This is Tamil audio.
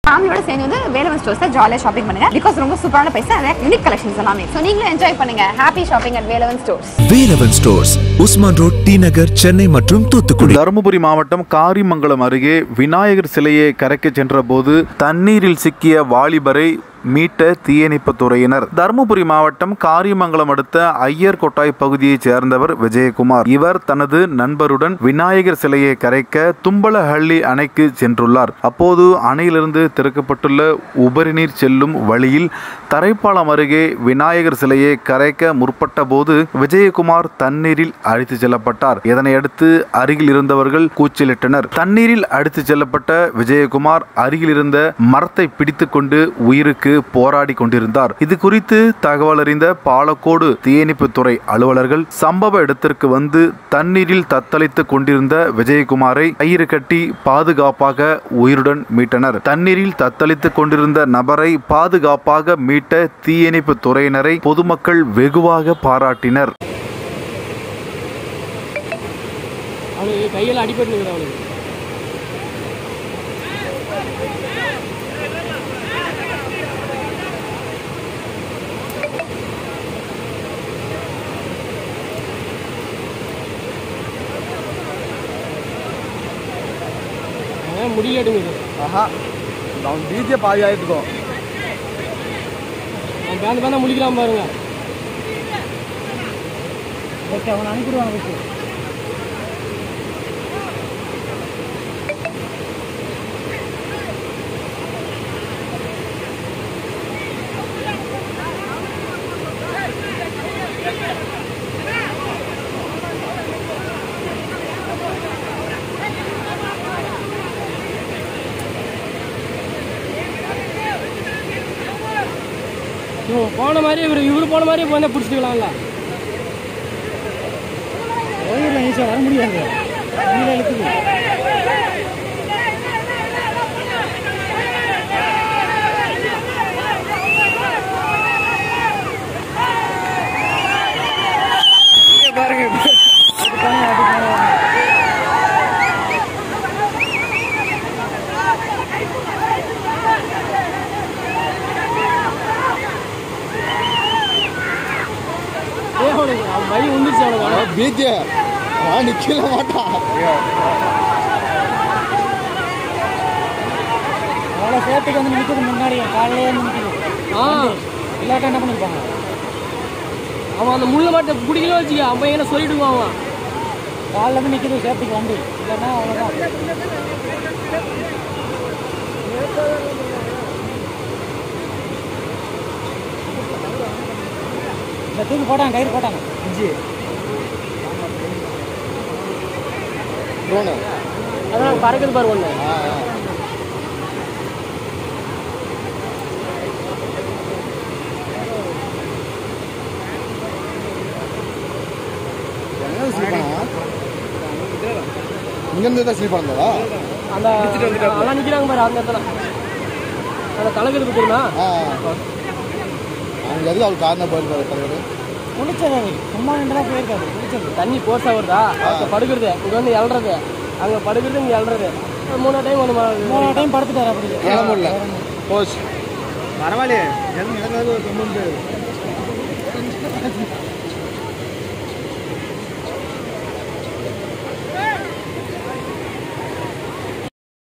ஃபேமிலியோட சேர்ந்து வந்து வேலவன் ஸ்டோர்ஸ்ல ஜாலியாக ஷாப்பிங் பண்ணுங்க பிகாஸ் ரொம்ப சூப்பரான பைசா நிறைய யூனிக் கலெக்ஷன்ஸ் எல்லாமே ஸோ நீங்களும் என்ஜாய் பண்ணுங்க happy shopping at Velavan stores Velavan stores Usman road T Nagar Chennai மற்றும் தூத்துக்குடி தருமபுரி மாவட்டம் காரிமங்கலம் அருகே விநாயகர் சிலையை கரைக்க சென்றபோது தண்ணீரில் சிக்கிய வாலிபரை மீட்ட தீயணைப்புத் துறையினர் தருமபுரி மாவட்டம் காரியமங்கலம் அடுத்த ஐயர் கொட்டாய் பகுதியைச் சேர்ந்தவர் விஜயகுமார் இவர் தனது நண்பருடன் விநாயகர் சிலையை கரைக்க தும்பலஹள்ளி அணைக்கு சென்றுள்ளார் அப்போது அணையிலிருந்து திறக்கப்பட்டுள்ள உபரிநீர் செல்லும் வழியில் தரைப்பாலம் அருகே விநாயகர் சிலையை கரைக்க முற்பட்ட போது விஜயகுமார் தண்ணீரில் அடித்துச் செல்லப்பட்டார் இதனையடுத்து அருகில் இருந்தவர்கள் கூச்சலிட்டனர் தண்ணீரில் அடித்துச் செல்லப்பட்ட விஜயகுமார் அருகில் இருந்த மரத்தை பிடித்துக்கொண்டு உயிருக்கு போராடி கொண்டிருந்தார் இது குறித்து தகவல் அறிந்த பாலக்கோடு தீயணைப்புத்துறை அலுவலர்கள் சம்பவ இடத்திற்கு வந்து தண்ணீரில் தத்தளித்துக் கொண்டிருந்த விஜயகுமாரை கயிறு கட்டி பாதுகாப்பாக உயிருடன் மீட்டனர் தண்ணீரில் தத்தளித்துக் கொண்டிருந்த நபரை பாதுகாப்பாக மீட்ட தீயணைப்பு துறையினரை பொதுமக்கள் வெகுவாக பாராட்டினர் அவனுக்கு கையெல்லாம் அடிபட்டு இருக்குது அவனுக்கு அவன் முடியலட்டுங்குது ஆஹா அவன் பீச்சே பாதி ஆயிட்டுருக்கோம் அவன் பேந்த பேந்த முடிக்கலாம் பாருங்க ஓகே அவனை அனுப்பிடுவாங்க இவன் போன மாதிரி இவர் இவர் போன மாதிரி போய் பிடிச்சிக்கலாம்ல ஓய்வில் ஈஸியாக வர முடியாது தண்ணியில் இழுக்குது பாருங்க ஏன் அவனுக்கு அவன் வழி வந்துருச்சு அவனுக்கு அவனுக்கு. பீச்சே அவன் நிற்கல மாட்டான் அவ்வளோ சேஃப்டிக்கு வந்து நிற்குது முன்னாடி காலையிலே வந்து நிற்குது ஆ இல்லாட்டா என்ன பண்ணிருப்பாங்க அவன் அந்த முள்ள மாட்டை பிடிக்கல வச்சுக்க அவன் என்ன சொல்லிட்டு அவன் காலில் இருந்து நிற்குது சேஃப்டிக்கு வண்டி இல்லைன்னா அவ்வளோதான் இந்த தூக்கி போட்டாங்க கயிறு போட்டாங்க அஞ்சு ட்ரோனு அதான் பறக்குது பாரு ஒன்று இங்கேருந்து தான் ஸ்லீப் பண்ணதா அந்த அதெல்லாம் நிற்கிறாங்க பாரு அந்த இடத்துல அந்த கலக்கிறது தெரியுமா அவங்க எதுக்கு அவள் காரணம் போயிருக்காரு தலைவர் குளிச்சது அது சும்மா நின்று போயிருக்காரு குளிச்சது தண்ணி போர்ஸாக வருதா அங்கே படுக்கிறது இங்கே வந்து எழ்றது அங்கே படுக்கிறது இங்கே எழ்றது மூணு டைம் வந்து மூணு டைம் படுத்துட்டாரு அப்படி ஏழ முடியல போச்சு பரவாயில்லையே நடந்தது ஒரு கம்மிட்டு